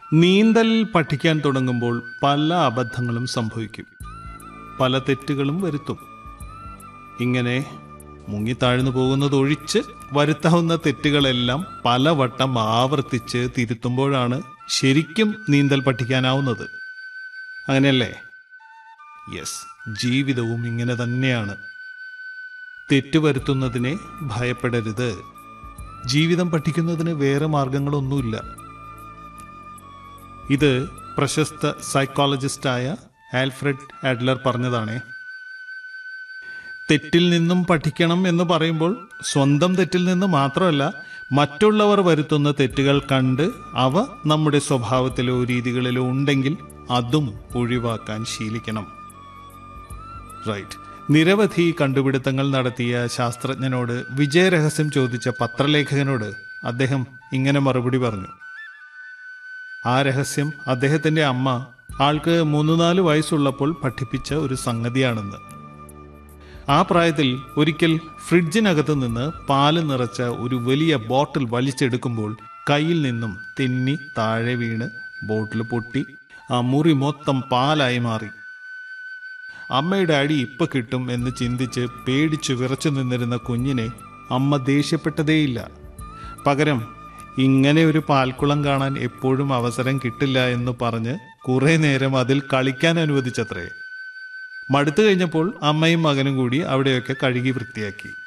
നീന്തൽ പഠിക്കാൻ തുടങ്ങുമ്പോൾ പല അബദ്ധങ്ങളും സംഭവിക്കും പല തെറ്റുകളും വരുത്തും ഇങ്ങനെ മുങ്ങിത്താഴ്ന്നു പോകുന്നതൊഴിച്ച് വരുത്താവുന്ന തെറ്റുകളെല്ലാം പലവട്ടം ആവർത്തിച്ച് തിരുത്തുമ്പോഴാണ് ശരിക്കും നീന്തൽ പഠിക്കാനാവുന്നത് അങ്ങനെയല്ലേ യെസ് ജീവിതവും ഇങ്ങനെ തന്നെയാണ് തെറ്റുവരുത്തുന്നതിനെ ഭയപ്പെടരുത് ജീവിതം പഠിക്കുന്നതിന് വേറെ മാർഗങ്ങളൊന്നുമില്ല ഇത് പ്രശസ്ത സൈക്കോളജിസ്റ്റായ ആൽഫ്രഡ് ആഡ്ലർ പറഞ്ഞതാണേ തെറ്റിൽ നിന്നും പഠിക്കണം എന്ന് പറയുമ്പോൾ സ്വന്തം തെറ്റിൽ നിന്ന് മാത്രമല്ല മറ്റുള്ളവർ വരുത്തുന്ന തെറ്റുകൾ കണ്ട് അവ നമ്മുടെ സ്വഭാവത്തിലോ രീതികളിലോ ഉണ്ടെങ്കിൽ അതും ഒഴിവാക്കാൻ ശീലിക്കണം റൈറ്റ് നിരവധി കണ്ടുപിടുത്തങ്ങൾ നടത്തിയ ശാസ്ത്രജ്ഞനോട് വിജയരഹസ്യം ചോദിച്ച പത്രലേഖകനോട് അദ്ദേഹം ഇങ്ങനെ മറുപടി പറഞ്ഞു ആ രഹസ്യം അദ്ദേഹത്തിന്റെ അമ്മ ആൾക്ക് മൂന്ന് നാല് വയസ്സുള്ളപ്പോൾ പഠിപ്പിച്ച ഒരു സംഗതിയാണെന്ന് ആ പ്രായത്തിൽ ഒരിക്കൽ ഫ്രിഡ്ജിനകത്ത് നിന്ന് പാല് നിറച്ച ഒരു വലിയ ബോട്ടിൽ വലിച്ചെടുക്കുമ്പോൾ കയ്യിൽ നിന്നും തെന്നി താഴെ വീണ് ബോട്ടിൽ പൊട്ടി ആ മുറി മൊത്തം പാലായി മാറി അമ്മയുടെ അടി ഇപ്പൊ കിട്ടും എന്ന് ചിന്തിച്ച് പേടിച്ചു വിറച്ചു നിന്നിരുന്ന കുഞ്ഞിനെ അമ്മ ദേഷ്യപ്പെട്ടതേയില്ല പകരം ഇങ്ങനെ ഒരു പാൽക്കുളം കാണാൻ എപ്പോഴും അവസരം കിട്ടില്ല എന്ന് പറഞ്ഞ് കുറെ നേരം അതിൽ കളിക്കാൻ അനുവദിച്ചത്രേ മടുത്തു കഴിഞ്ഞപ്പോൾ അമ്മയും മകനും കൂടി അവിടെയൊക്കെ കഴുകി വൃത്തിയാക്കി